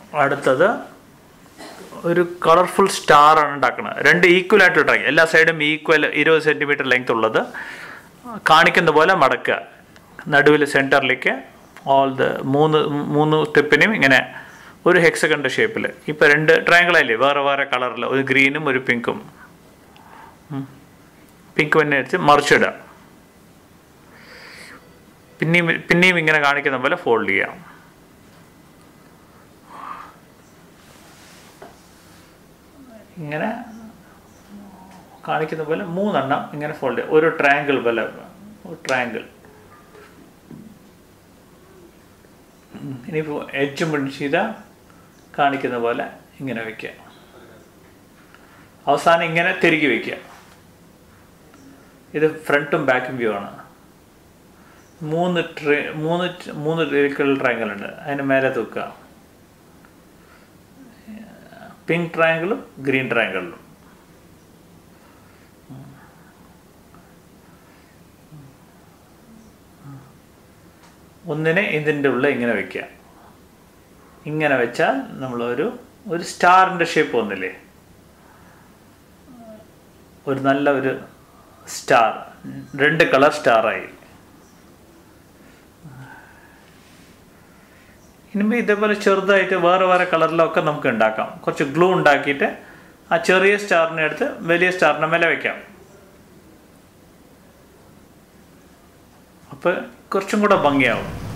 അടുത്തത് ഒരു colourful star ആണ് ഉണ്ടാക്കുന്നത് രണ്ട് ഈക്വൽ ആയിട്ട് ട്രാക്ക് എല്ലാ സൈഡും ഈക്വൽ ഇരുപത് സെൻറ്റിമീറ്റർ ലെങ്ത് ഉള്ളത് കാണിക്കുന്ന പോലെ മടക്കുക നടുവിൽ സെൻറ്ററിലേക്ക് ഓൾ ദ മൂന്ന് മൂന്ന് ടിപ്പിനും ഇങ്ങനെ ഒരു ഹെക്സകണ്ട് ഷേപ്പിൽ ഇപ്പോൾ രണ്ട് ട്രയാങ്കിളല്ലേ വേറെ വേറെ കളറിൽ ഒരു ഗ്രീനും ഒരു പിങ്കും പിങ്ക് പിന്നെ അടിച്ച് മറിച്ചിടുക പിന്നെയും പിന്നെയും ഇങ്ങനെ കാണിക്കുന്ന പോലെ ഫോൾഡ് ചെയ്യാം ഇങ്ങനെ കാണിക്കുന്ന പോലെ മൂന്നെണ്ണം ഇങ്ങനെ ഫോൾഡ് ചെയ്യുക ഒരു ട്രയാങ്കിൾ പോലെ ഒരു ട്രയാങ്കിൾ ഇനിയിപ്പോൾ എഡ്ജ് മുൻ ചെയ്ത കാണിക്കുന്ന പോലെ ഇങ്ങനെ വയ്ക്കുക അവസാനം ഇങ്ങനെ തിരികെ വയ്ക്കുക ഇത് ഫ്രണ്ടും ബാക്കും വ്യൂ ആണ് മൂന്ന് ട്രേ മൂന്ന് ട്- മൂന്ന് ട്രയാങ്കിൾ ഉണ്ട് അതിന് മേലെ തൂക്കുക പിങ്ക് ട്രയാങ്കിളും ഗ്രീൻ ട്രയാങ്കിളും ഒന്നിനെ ഇതിൻ്റെ ഉള്ളിൽ ഇങ്ങനെ വെക്കുക ഇങ്ങനെ വെച്ചാൽ നമ്മളൊരു ഒരു സ്റ്റാറിൻ്റെ ഷേപ്പ് വന്നില്ലേ ഒരു നല്ല ഒരു സ്റ്റാർ രണ്ട് കളർ സ്റ്റാറായി ഇനിയിപ്പോൾ ഇതേപോലെ ചെറുതായിട്ട് വേറെ വേറെ കളറിലൊക്കെ നമുക്ക് ഉണ്ടാക്കാം കുറച്ച് ഗ്ലൂ ഉണ്ടാക്കിയിട്ട് ആ ചെറിയ സ്റ്റാറിനെ എടുത്ത് വലിയ സ്റ്റാറിനെ മേലെ വെക്കാം അപ്പോൾ കുറച്ചും കൂടെ ഭംഗിയാവും